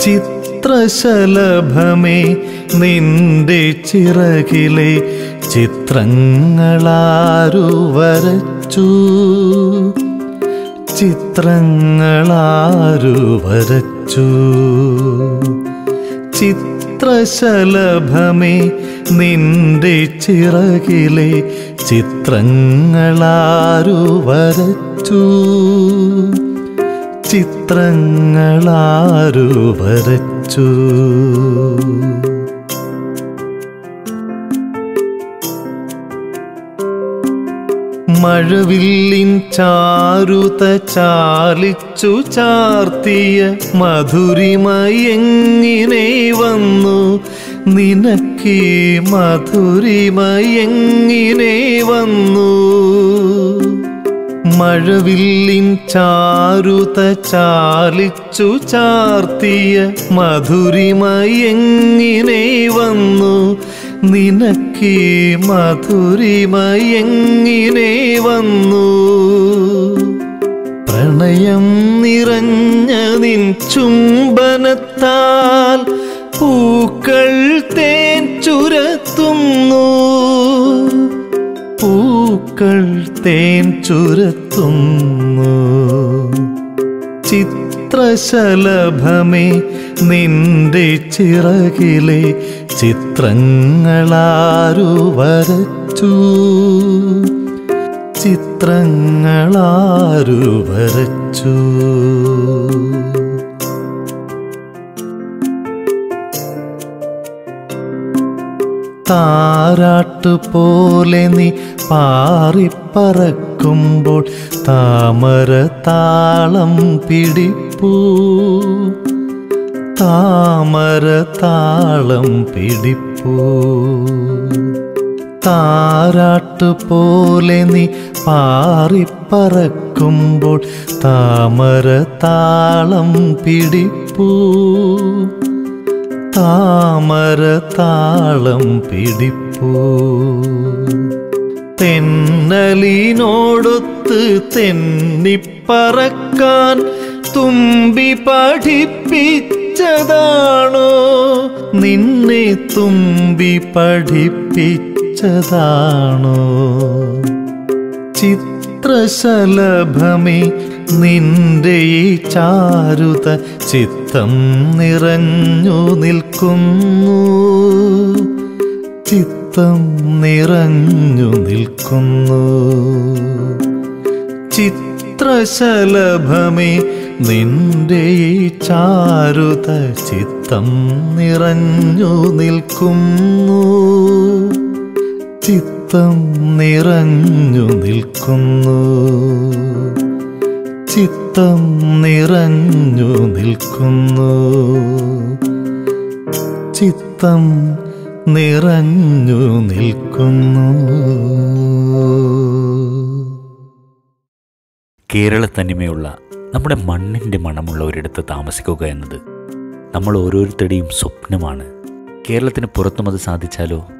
ചിത്രശലഭമേ നിന്റെ ചിറകിലെ ചിത്രങ്ങളാരു വരച്ചു ചിത്രങ്ങളാരു വരച്ചു ചിത്രശലഭമേ നിന്റെ ചിറകിലെ ചിത്രങ്ങളാരു വരച്ചു ചിത്രങ്ങളാരു വരച്ചു മഴവില്ലിൻ ചാരുത ചാലിച്ചു ചാർത്തിയ മധുരിമയെങ്ങിനെ വന്നു നിനക്കീ മധുരിമയെങ്ങിനെ വന്നു മഴവില്ലിൻ ചാരുത ചാലിച്ചു ചാർത്തിയ മധുരിമയെങ്ങിനെ വന്നു നിനക്കീ മധുരിമയെങ്ങിനെ വന്നു പ്രണയം നിറഞ്ഞ നിൻ ചുംബനത്താൽ പൂക്കൾ തേൻ ചുരത്തുന്നു പൂക്കൾ തേൻ ചുരത്തുന്നു ചിത്രശലഭമേ നിന്റെ ചിറകിലെ ചിത്രങ്ങളാരു വരച്ചു ചിത്രങ്ങളാരു വരച്ചു താരാട്ട് പോലെ നീ പാറിപ്പറക്കുമ്പോൾ താമര താളം പിടിപ്പൂ താമര താളം പിടിപ്പൂ താരാട്ട് പോലെ നീ പാറിപ്പറക്കുമ്പോൾ താമര താളം പിടിപ്പൂ താമര താളം പിടിപ്പൂ തെന്നലിനോടൊത്ത് തെന്നിപ്പറക്കാൻ തുമ്പി പഠിപ്പിച്ചതാണോ നിന്നെ തുമ്പി പഠിപ്പിച്ചതാണോ ചിത്രശലഭമേ നിന്റെ ഈ ചാരുത ചിത്തം നിറഞ്ഞു നിൽക്കുന്നു ചിത്തം നിറഞ്ഞു നിൽക്കുന്നു ചിത്രശലഭമേ നിന്റെ ഈ ചാരുത ചിത്തം നിറഞ്ഞു നിൽക്കുന്നു ചിത്തം നിറഞ്ഞു നിൽക്കുന്നു ചിത്തം നിറഞ്ഞു നിൽക്കുന്നു ചിത്തം നിറഞ്ഞു നിൽക്കുന്നു കേരളത്തനിമയുള്ള നമ്മുടെ മണ്ണിൻ്റെ മണമുള്ള ഒരിടത്ത് താമസിക്കുക എന്നത് നമ്മൾ ഓരോരുത്തരുടെയും സ്വപ്നമാണ് കേരളത്തിന് പുറത്തും അത് സാധിച്ചാലോ